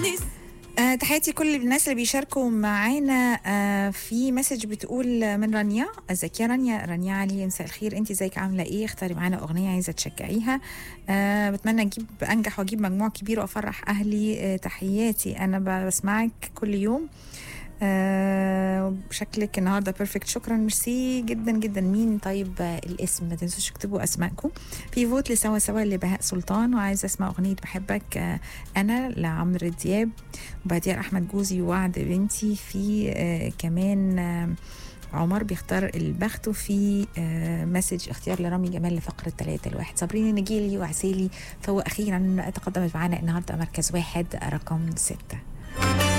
الخميس آه تحياتي كل الناس اللي بيشاركوا معانا آه في مسج بتقول من رانيا ازيك يا رانيا رانيا علي مساء الخير انت ازيك عامله ايه اختاري معانا اغنيه عايزه تشجعيها آه بتمنى اجيب انجح واجيب مجموع كبير وافرح اهلي آه تحياتي انا بسمعك كل يوم آه شكلك النهارده بيرفكت شكرا ميرسي جدا جدا مين طيب آه الاسم ما تنسوش تكتبوا اسمائكم في فوت لسوا سوا لبهاء سلطان وعايزه اسمع اغنيه بحبك آه انا لعمرو دياب وبعديها احمد جوزي ووعد بنتي في آه كمان آه عمر بيختار البخت وفي آه مسج اختيار لرامي جمال لفقرة ثلاثة الواحد صابرين نجيلي وعسيلي فهو أخيرا تقدمت معنا النهاردة مركز واحد رقم ستة